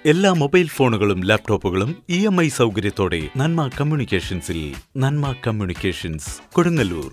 എല്ലാ മൊബൈൽ ഫോണുകളും ലാപ്ടോപ്പുകളും ഇ എം ഐ സൗകര്യത്തോടെ നന്മ കമ്മ്യൂണിക്കേഷൻസിൽ Nanma communications Kodungallur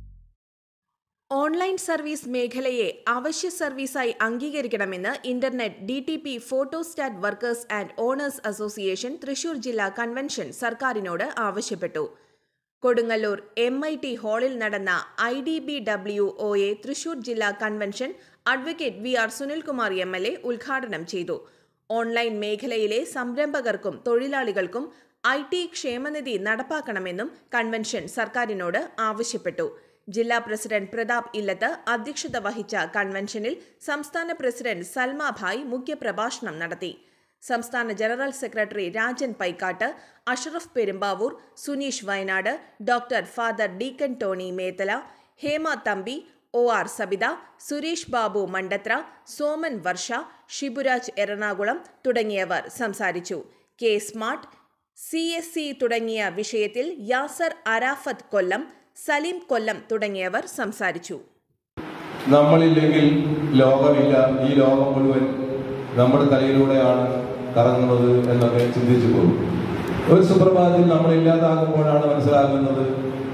online service മേഖലയെ അവശ്യ സർവീസായി അംഗീകരിക്കണമെന്ന് internet D T P photostat workers and owners association Thrissur ജില്ലാ കൺവെൻഷൻ സർക്കാരിനോട് ആവശ്യപ്പെട്ടു കൊടുങ്ങല്ലൂർ എം ഐ ടി ഹാളിൽ നടന്ന I D B W O A Thrissur ജില്ലാ convention advocate V R Sunilkumar M L A ഉദ്ഘാടനം ചെയ്തു ഓൺലൈൻ മേഖലയിലെ സംരംഭകർക്കും തൊഴിലാളികൾക്കും ഐ ടി ക്ഷേമനിധി നടപ്പാക്കണമെന്നും കൺവെൻഷൻ സർക്കാരിനോട് ആവശ്യപ്പെട്ടു ജില്ലാ പ്രസിഡന്റ് പ്രതാപ് ഇല്ലത്ത് അധ്യക്ഷത വഹിച്ച കൺവെൻഷനിൽ സംസ്ഥാന പ്രസിഡന്റ് സൽമ ഭായ് മുഖ്യപ്രഭാഷണം നടത്തി സംസ്ഥാന general secretary Rajan Paikkat Ashraf Perumbavoor Suneesh Wayanad doctor father deacon Tony Methala Hema Thampi O R Sabitha Suresh Babu Mandathra Soman Varsha Shiburaj Ernakulam തുടങ്ങിയവർ സംസാരിച്ചു K smart C S C തുടങ്ങിയ വിഷയത്തിൽ യാസർ അരാഫത്ത് കൊല്ലം സലീം കൊല്ലം തുടങ്ങിയവർ സംസാരിച്ചു നമ്മളില്ലെങ്കിൽ ലോകമില്ല ഈ ലോകം മുഴുവൻ നമ്മുടെ തലയിലൂടെയാണ് കറങ്ങുന്നത് എന്നൊക്കെ ചിന്തിച്ചു പോകും ഒരു സുപ്രഭാതത്തിൽ നമ്മൾ ഇല്ലാതാകുമ്പോഴാണ് മനസ്സിലാകുന്നത്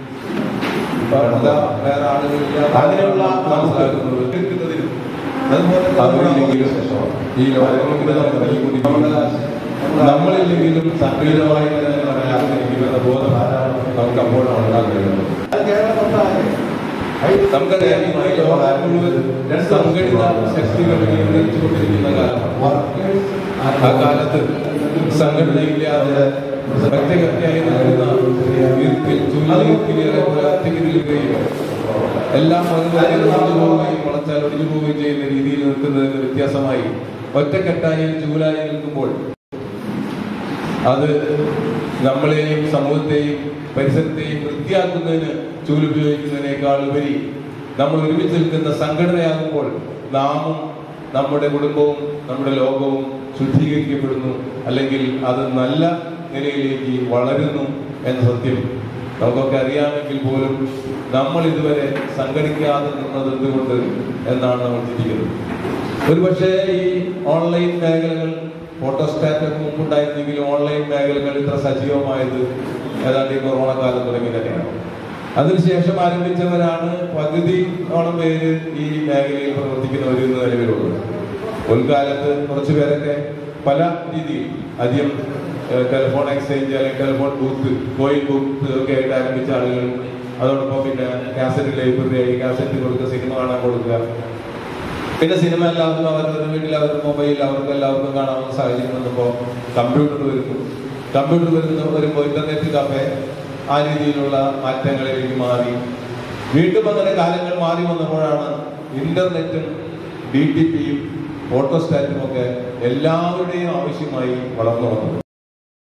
എന്താ വേറെ ആളുകളില്ല അങ്ങനെയുള്ള മനസ്സിലാക്കുന്നത് അതുമില്ലെങ്കിലും ഈ ലോകം നമ്മുടെ നമ്മളില്ലെങ്കിലും സക്രിയമായി തന്നെ ആഗ്രഹിക്കുമെന്ന ബോധം നമുക്ക് അപ്പോഴാണ് ഉണ്ടാകുന്നത് നമുക്കറിയാം ഈ ലോകം മുഴുവൻ സംഘടിത ശക്തികൾ നിയന്ത്രിച്ചുകൊണ്ടിരിക്കുന്ന കാലമാണ് ആ കാലത്ത് സംഘടനയില്ലാതെ ഒറ്റയ്ക്കൊറ്റയായി നിൽക്കുന്ന വീർപ്പിൽ ചുമലിലേറെ ഒറ്റയ്ക്ക് നിൽക്കുകയും എല്ലാം ഒഴിഞ്ഞു പോവുകയും വളച്ചാൽ ഒടിഞ്ഞു പോവുകയും ചെയ്യുന്ന രീതിയിൽ നിൽക്കുന്നതിന് വ്യത്യാസമായി ഒറ്റക്കെട്ടായി ചൂലായി നിൽക്കുമ്പോൾ അത് നമ്മളെയും സമൂഹത്തെയും പരിസരത്തെയും വൃത്തിയാക്കുന്നതിന് ചൂലുപയോഗിക്കുന്നതിനേക്കാൾ ഉപരി നമ്മൾ ഒരുമിച്ച് നിൽക്കുന്ന സംഘടനയാകുമ്പോൾ നാമും നമ്മുടെ കുടുംബവും നമ്മുടെ ലോകവും ശുദ്ധീകരിക്കപ്പെടുന്നു അല്ലെങ്കിൽ അത് നല്ല നിലയിലേക്ക് വളരുന്നു എന്ന സത്യം നമുക്കൊക്കെ അറിയാമെങ്കിൽ പോലും നമ്മൾ ഇതുവരെ സംഘടിക്കാതെ നിന്നത് എന്തുകൊണ്ട് എന്നാണ് നമ്മൾ ചിന്തിക്കുന്നത് ഒരുപക്ഷെ ഈ ഓൺലൈൻ മേഖലകൾ ഫോട്ടോസ്റ്റാറ്റ് ഒക്കെ മുമ്പുണ്ടായിരുന്നെങ്കിലും ഓൺലൈൻ മേഖലകൾ ഇത്ര സജീവമായത് ഏതാണ്ട് ഈ കൊറോണ കാലം തുടങ്ങി തന്നെയാണ് അതിനുശേഷം ആരംഭിച്ചവരാണ് പകുതിയോളം പേര് ഈ മേഖലയിൽ പ്രവർത്തിക്കുന്നവർ ഇന്ന് നിലവിലുള്ളത് മുൻകാലത്ത് കുറച്ചു പേരൊക്കെ പല രീതിയിൽ ആദ്യം ടെലിഫോൺ എക്സ്ചേഞ്ച് അല്ലെങ്കിൽ ടെലിഫോൺ ബൂത്ത് കോയിൻ ബൂത്ത് ഒക്കെ ആയിട്ട് ആരംഭിച്ച ആളുകൾ അതോടൊപ്പം പിന്നെ കാസറ്റ് ലൈബ്രറി ആയി കാസറ്റ് കൊടുക്കുക സിനിമ കാണാൻ കൊടുക്കുക പിന്നെ സിനിമ എല്ലാവർക്കും അവരവരുടെ വീട്ടിൽ അവരുടെ മൊബൈൽ അവർക്ക് എല്ലാവർക്കും കാണാവുന്ന സാഹചര്യം വന്നപ്പോൾ കമ്പ്യൂട്ടർ വരുന്നു കമ്പ്യൂട്ടർ വരുന്ന വരുമ്പോൾ ഇന്റർനെറ്റ് കഫേ ആ രീതിയിലുള്ള മാറ്റങ്ങളിലേക്ക് മാറി വീണ്ടും അങ്ങനെ കാലങ്ങൾ മാറി വന്നപ്പോഴാണ് ഇന്റർനെറ്റും ഡി ടി പിയും ഫോട്ടോസ്റ്റാറ്റും ഒക്കെ എല്ലാവരുടെയും ആവശ്യമായി വളർന്നു വന്നത്